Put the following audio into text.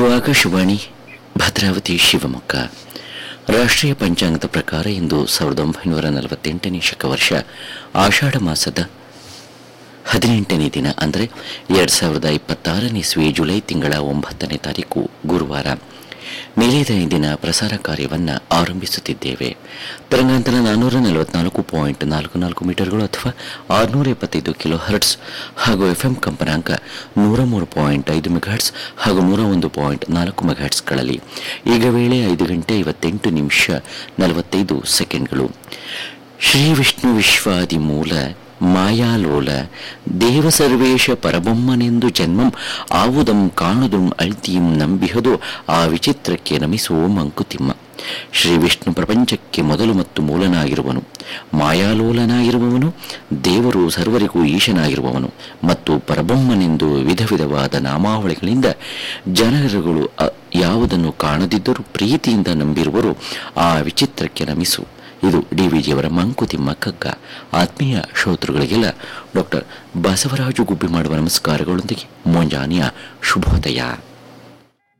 ಇದು ಆಕಾಶವಾಣಿ ಭದ್ರಾವತಿ ಶಿವಮೊಗ್ಗ ರಾಷ್ಟ್ರೀಯ ಪಂಚಾಂಗದ ಪ್ರಕಾರ ಇಂದು ಸಾವಿರದ ಒಂಬೈನೂರ ನಲವತ್ತೆಂಟನೇ ಶಕವರ್ಷ ಆಷಾಢ ಮಾಸದ ಹದಿನೆಂಟನೇ ದಿನ ಅಂದರೆ ಎರಡು ಸಾವಿರದ ಇಪ್ಪತ್ತಾರನೇ ಇಸ್ವಿ ಜುಲೈ ತಿಂಗಳ ಒಂಬತ್ತನೇ ತಾರೀಕು ಗುರುವಾರ ನಿಲಯದ ಇಂದಿನ ಪ್ರಸಾರ ಕಾರ್ಯವನ್ನು ಆರಂಭಿಸುತ್ತಿದ್ದೇವೆ ತರಂಗಾಂತರ ನಾನ್ನೂರ ನಲವತ್ನಾಲ್ಕು ಪಾಯಿಂಟ್ ನಾಲ್ಕು ನಾಲ್ಕು ಮೀಟರ್ಗಳು ಅಥವಾ ಆರುನೂರ ಎಪ್ಪತ್ತೈದು ಕಿಲೋ ಹರ್ಟ್ಸ್ ಹಾಗೂ ಎಫ್ ಎಂ ಕಂಪನಾಂಕ ನೂರ ಮೂರು ಪಾಯಿಂಟ್ ಐದು ಮೆಗಾಹರ್ಟ್ಸ್ ಹಾಗೂ ನೂರ ಒಂದು ಪಾಯಿಂಟ್ ನಾಲ್ಕು ಮೆಗಾಹರ್ಟ್ಸ್ಗಳಲ್ಲಿ ಈಗ ವೇಳೆ ಐದು ಗಂಟೆ ಐವತ್ತೆಂಟು ನಿಮಿಷ ನಲವತ್ತೈದು ಸೆಕೆಂಡ್ಗಳು ಶ್ರೀ ವಿಷ್ಣು ವಿಶ್ವಾದಿ ಮೂಲ ಮಾಯಾಲೋಲ ದೇವ ಸರ್ವೇಶ ಪರಬೊಮ್ಮನೆಂದು ಜನ್ಮಂ ಆವುದಂ ಕಾಣುದುಂ ಅಳ್ತಿಯಂ ನಂಬಿಹದು ಆ ವಿಚಿತ್ರಕ್ಕೆ ನಮಿಸುವ ಮಂಕುತಿಮ್ಮ ಶ್ರೀ ವಿಷ್ಣು ಪ್ರಪಂಚಕ್ಕೆ ಮೊದಲು ಮತ್ತು ಮೂಲನಾಗಿರುವನು ಮಾಯಾಲೋಲನಾಗಿರುವವನು ದೇವರು ಸರ್ವರಿಗೂ ಈಶನಾಗಿರುವವನು ಮತ್ತು ಪರಬೊಮ್ಮನೆಂದು ವಿಧ ವಿಧವಾದ ನಾಮಾವಳಿಗಳಿಂದ ಜನರುಗಳು ಅ- ಯಾವುದನ್ನು ಕಾಣದಿದ್ದರೂ ಪ್ರೀತಿಯಿಂದ ನಂಬಿರುವರು ಆ ವಿಚಿತ್ರಕ್ಕೆ ನಮಿಸು ಇದು ಡಿ ವಿಜಿಯವರ ಮಂಕುತಿಮ್ಮ ಕಗ್ಗ ಆತ್ಮೀಯ ಶ್ರೋತೃಗಳಿಗೆಲ್ಲ ಡಾಕ್ಟರ್ ಬಸವರಾಜು ಗುಬ್ಬಿ ಮಾಡುವ ನಮಸ್ಕಾರಗಳೊಂದಿಗೆ ಮುಂಜಾನೆಯ ಶುಭೋದಯ